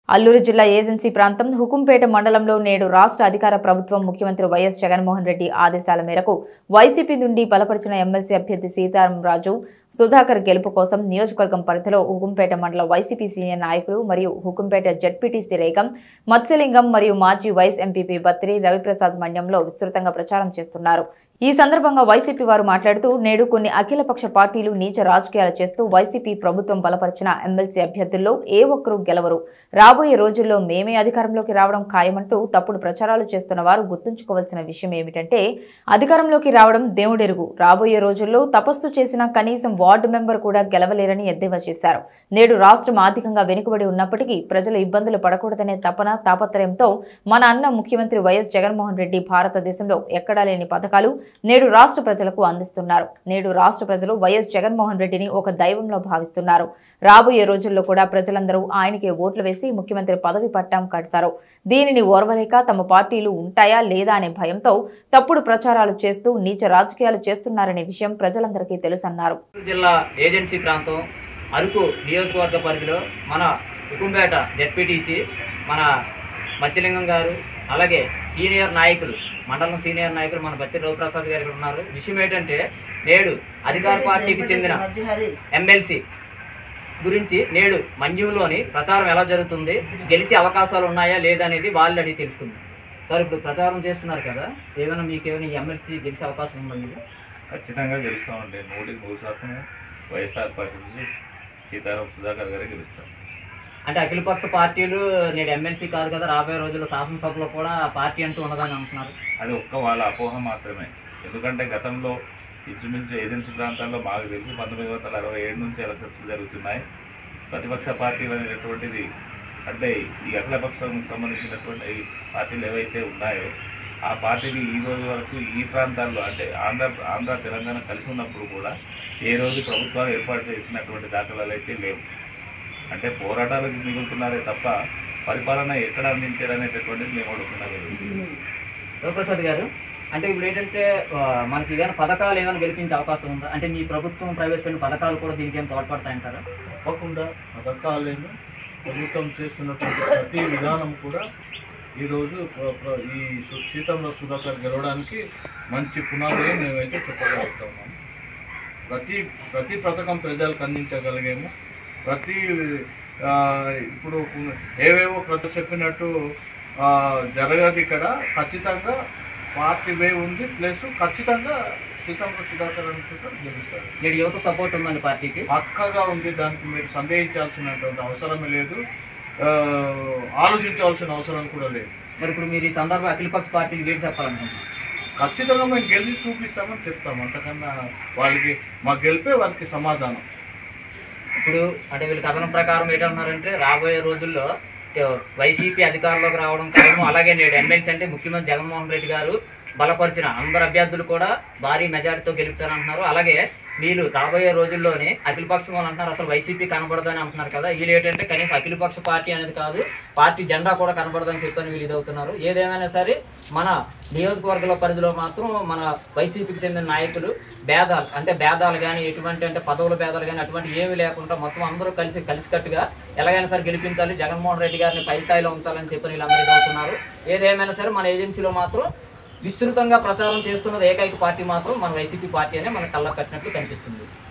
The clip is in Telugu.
అల్లూరు జిల్లా ఏజెన్సీ ప్రాంతం హుకుంపేట మండలంలో నేడు రాష్ట్ర అధికార ప్రభుత్వం ముఖ్యమంత్రి వైఎస్ జగన్మోహన్ రెడ్డి ఆదేశాల మేరకు వైసీపీ నుండి బలపరిచిన ఎమ్మెల్సీ అభ్యర్థి సీతారాం రాజు సుధాకర్ గెలుపు కోసం నియోజకవర్గం పరిధిలో హుకుంపేట మండల వైసీపీ సీనియర్ నాయకులు మరియు హుకుంపేట జడ్పీటీసీ రేగం మత్స్యలింగం మరియు మాజీ వైస్ ఎంపీపీ బత్రి రవిప్రసాద్ మండ్యంలో విస్తృతంగా ప్రచారం చేస్తున్నారు ఈ సందర్భంగా వైసీపీ వారు మాట్లాడుతూ నేడు కొన్ని అఖిలపక్ష పార్టీలు నీచ రాజకీయాలు చేస్తూ వైసీపీ ప్రభుత్వం బలపరిచిన ఎమ్మెల్సీ అభ్యర్థుల్లో ఏ ఒక్కరూ గెలవరు రాబోయే రోజుల్లో మేమే అధికారంలోకి రావడం ఖాయమంటూ తప్పుడు ప్రచారాలు చేస్తున్న వారు గుర్తుంచుకోవాల్సిన విషయం ఏమిటంటే అధికారంలోకి రావడం దేవుడెరుగు రాబోయే రోజుల్లో తపస్సు చేసిన కనీసం వార్డు మెంబర్ కూడా గెలవలేరని ఎద్దేవా చేశారు నేడు రాష్ట్రం ఆర్థికంగా వెనుకబడి ఉన్నప్పటికీ ప్రజలు ఇబ్బందులు పడకూడదనే తపన తాపత్రయంతో మన అన్న ముఖ్యమంత్రి వైఎస్ జగన్మోహన్ రెడ్డి భారతదేశంలో ఎక్కడా లేని పథకాలు నేడు రాష్ట్ర ప్రజలకు అందిస్తున్నారు నేడు రాష్ట్ర ప్రజలు వైఎస్ జగన్మోహన్ రెడ్డిని ఒక దైవంలో భావిస్తున్నారు రాబోయే రోజుల్లో కూడా ప్రజలందరూ ఆయనకే ఓట్లు వేసి ముఖ్యమంత్రి పదవి పట్టం కడతారు దీనిని ఓర్వలేక తమ పార్టీలు ఉంటాయా లేదా అనే భయంతో తప్పుడు ప్రచారాలు చేస్తూ నీచ రాజకీయాలు చేస్తున్నారనే విషయం ప్రజలందరికీ తెలుసన్నారు చిత్తూరు జిల్లా ఏజెన్సీ ప్రాంతం అరకు నియోజకవర్గ పరిధిలో మన ఉకుంపేట జెడ్పీటీసీ మన మత్స్యలింగం గారు అలాగే సీనియర్ నాయకులు మండలం సీనియర్ నాయకులు మన బత్తి రవిప్రసాద్ గారు ఇక్కడ ఉన్నారు విషయం ఏంటంటే నేడు అధికార పార్టీకి చెందిన ఎమ్మెల్సీ గురించి నేడు మన్యంలోని ప్రచారం ఎలా జరుగుతుంది గెలిచే అవకాశాలు ఉన్నాయా లేదా అనేది వాళ్ళు అడిగి తెలుసుకుందాం సార్ ఇప్పుడు ప్రచారం చేస్తున్నారు కదా ఏమైనా మీకు ఏమైనా ఈ ఎమ్మెల్సీ గెలిచే అవకాశం ఉందా మీకు ఖచ్చితంగా గెలుస్తామండి నూటికి నూరు శాతం వైఎస్ఆర్ పార్టీ నుంచి సీతారాం సుధాకర్ గారే గెలుస్తారు అంటే అఖిలపక్ష పార్టీలు నేడు ఎమ్మెల్సీ కాదు కదా రాబోయే రోజుల్లో శాసనసభలో కూడా పార్టీ అంటూ ఉండదని అంటున్నారు అది ఒక్క వాళ్ళ అపోహ మాత్రమే ఎందుకంటే గతంలో ఇంచుమించు ఏజెన్సీ ప్రాంతాల్లో మాకు తెలిసి పంతొమ్మిది వందల అరవై ఏడు నుంచి ఎలక్షన్స్ జరుగుతున్నాయి ప్రతిపక్ష పార్టీలు అనేటటువంటిది అంటే ఈ అఖిలపక్షం సంబంధించినటువంటి ఈ పార్టీలు ఏవైతే ఉన్నాయో ఆ పార్టీలు ఈ రోజు వరకు ఈ ప్రాంతాల్లో అంటే ఆంధ్ర ఆంధ్ర తెలంగాణ కలిసి ఉన్నప్పుడు కూడా ఏ రోజు ప్రభుత్వాలు ఏర్పాటు చేసినటువంటి దాఖలాలు అయితే లేవు అంటే పోరాటాలకు మిగులుతున్నారే తప్ప పరిపాలన ఎక్కడ అందించారనేటటువంటిది మేము అడుగుతున్నాము రఘుప్రసాద్ గారు అంటే ఇప్పుడు ఏంటంటే ఆ, మనకి ఏమైనా పథకాలు ఏమైనా గెలిపించే అవకాశం ఉందా అంటే మీ ప్రభుత్వం ప్రవేశపెట్టిన పథకాలు కూడా దీనికి ఏం తోడ్పడతాయంటారా తప్పకుండా పథకాలను ప్రభుత్వం చేస్తున్నటువంటి ప్రతి విధానం కూడా ఈరోజు ప్ర- ప్ర- ఈ సు- సీతంలో సుధాకర్ గెలవడానికి మంచి పునాది అని మేమైతే చెప్పగలుగుతున్నాము ప్రతి ప్రతి పథకం ప్రజలకు అందించగలిగాము ప్రతి ఆ, ఇప్పుడు ఏవేవో ప్రతి చెప్పినట్టు ఆ, జరగదు ఇక్కడ ఖచ్చితంగా పార్టీ వే ఉంది ప్లస్ ఖచ్చితంగా సీతంలో సుధాకర్ అనుకుంటారు గెలుస్తారు నేడు యువత సపోర్ట్ ఉందండి పార్టీకి పక్కగా ఉంది దానికి మీరు సందేహించాల్సినటువంటి అవసరం లేదు ఆ, ఆలోచించాల్సిన అవసరం కూడా లేదు మరి ఇప్పుడు మీరు ఈ సందర్భంగా అఖిలపక్ష పార్టీకి గేట్ చెప్పాలనుకుంటున్నారు ఖచ్చితంగా మేము గెలిచి చూపిస్తామని చెప్తాం అంతకన్నా వాళ్ళకి మా గెలిపే వారికి సమాధానం ఇప్పుడు అంటే వీళ్ళ కథనం ప్రకారం ఏంటన్నారంటే రాబోయే రోజుల్లో ఏ, వైసీపీ అధికారంలోకి రావడం ఖాయము అలాగే నేడు ఎమ్మెల్సీ అంటే ముఖ్యమంత్రి జగన్మోహన్ రెడ్డి గారు బలపరిచిన అందరు అభ్యర్థులు కూడా భారీ మెజారిటీతో గెలుపుతారంటున్నారు అలాగే వీళ్ళు రాబోయే రోజుల్లోనే అఖిలపక్షం వాళ్ళు అంటున్నారు అసలు వైసీపీ కనబడదని అంటున్నారు కదా వీళ్ళు ఏంటంటే కనీసం అఖిలపక్ష పార్టీ అనేది కాదు పార్టీ జెండా కూడా కనబడదని చెప్పని వీళ్ళు ఇదవుతున్నారు ఏదేమైనా సరే మన నియోజకవర్గాల పరిధిలో మాత్రం మన వైసీపీకి చెందిన నాయకులు భేదాలు అంటే భేదాలు కానీ ఎటువంటి అంటే పదవుల భేదాలు కానీ అటువంటి ఏమీ లేకుండా మొత్తం అందరూ కలిసి కలిసికట్టుగా ఎలాగైనా సరే గెలిపించాలి జగన్మోహన్ రెడ్డి గారిని పై స్థాయిలో ఉంచాలని చెప్పి వీళ్ళందరూ ఇదవుతున్నారు ఏదేమైనా సరే మన ఏజెన్సీలో మాత్రం విస్తృతంగా ప్రచారం చేస్తున్నది ఏకైక పార్టీ మాత్రం మన వైసీపీ పార్టీ అనే మన కళ్ళకు కట్టినట్లు కనిపిస్తుంది